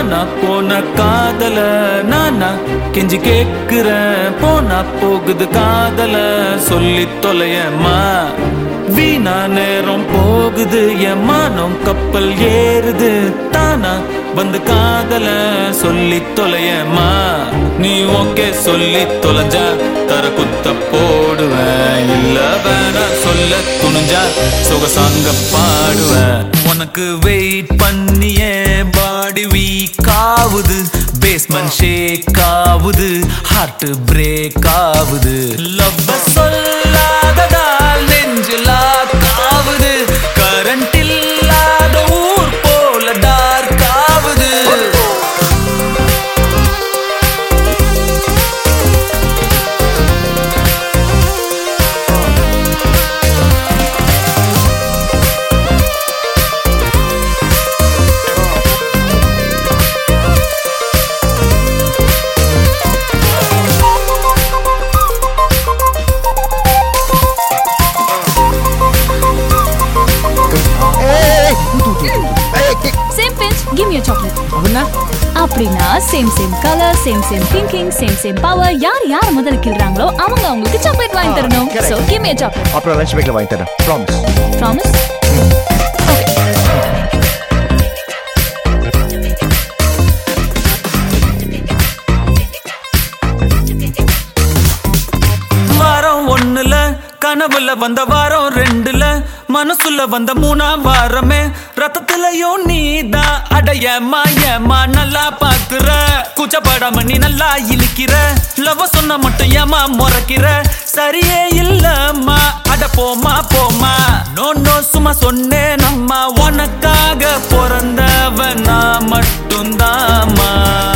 காணா போன காதல நானா கெஞ்சி கேக்குறேன் போனா போகுது காதல சொல்லி தொலையம்மா வீணா நேரம் போகுது என் மானம் கப்பல் ஏறுது தானா வந்து காதல சொல்லி தொலையம்மா நீ ஓகே சொல்லி தொலைஞ்சா தர குத்த போடுவேன் இல்ல வேணா சொல்ல துணிஞ்சா சொகசாங்க பாடுவேன் உனக்கு வெயிட் பண்ணியே பாடி வீக் ஆகுது பேஸ்மெண்ட் ஷேக் ஆகுது ஹார்ட் பிரேக் ஆகுது லவ் சொல்லாததால் நெஞ்சில் ஆகுது கரண்ட் இல்லாத ஊர் போல டார்க் ஆகுது ஏய், தூ, தூ, தூ, தூ. ஏய், கே- same pinch give me chocolate அப்படின்னா அப்படின்னா same same colour same same thinking same same power யார் யார் முதல்ல கிள்றாங்களோ அவங்க அவங்களுக்கு சாக்லேட் வாங்கி தரணும் correct. So give me chocolate அப்புறம் லஞ்ச் பிரேக்ல வாங்கி தரேன் ப்ராமிஸ் ப்ராமிஸ் வாரம் ஒண்ணுல கனவுல வந்த வாரம் ரெண்டுல மனசுல வந்த மூணாம் வாரமே ரத்தத்திலயும் நீதான் அடையமா ஏமா நல்லா பாக்குற கூச்சப்படாம நீ நல்லா இழிக்கிற லவ் சொன்ன மட்டும் ஏமா முறைக்கிற சரியே இல்லம்மா அட போமா போமா நோ நோ சும்மா சொன்னேன் அம்மா உனக்காக பிறந்தவன் நான் மட்டும்தாம்மா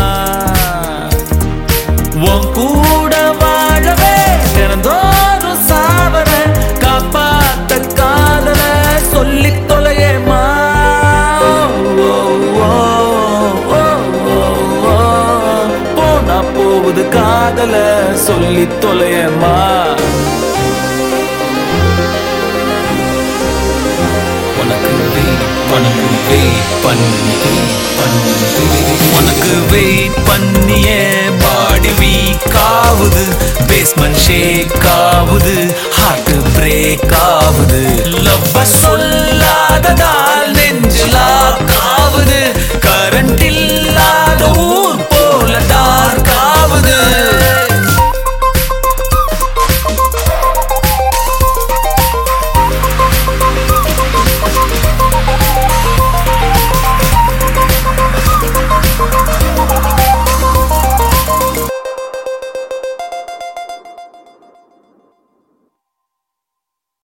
உன் கூட வாழவே தினந்தோறும் சாவர காப்பாத்த காதல சொல்லி தொலையேமா ஓ, ஓ, ஓ, ஓ, ஓ. போனா போகுது காதல சொல்லி தொலையேமா உனக்கு வெயிட் உனக்கு வெயிட் பண்ணி உனக்கு வெயிட் பண்ணியே பாடி வீக் ஆகுது பேஸ்மெண்ட் ஷேக் ஆகுது ஹார்ட் பிரேக் ஆகுது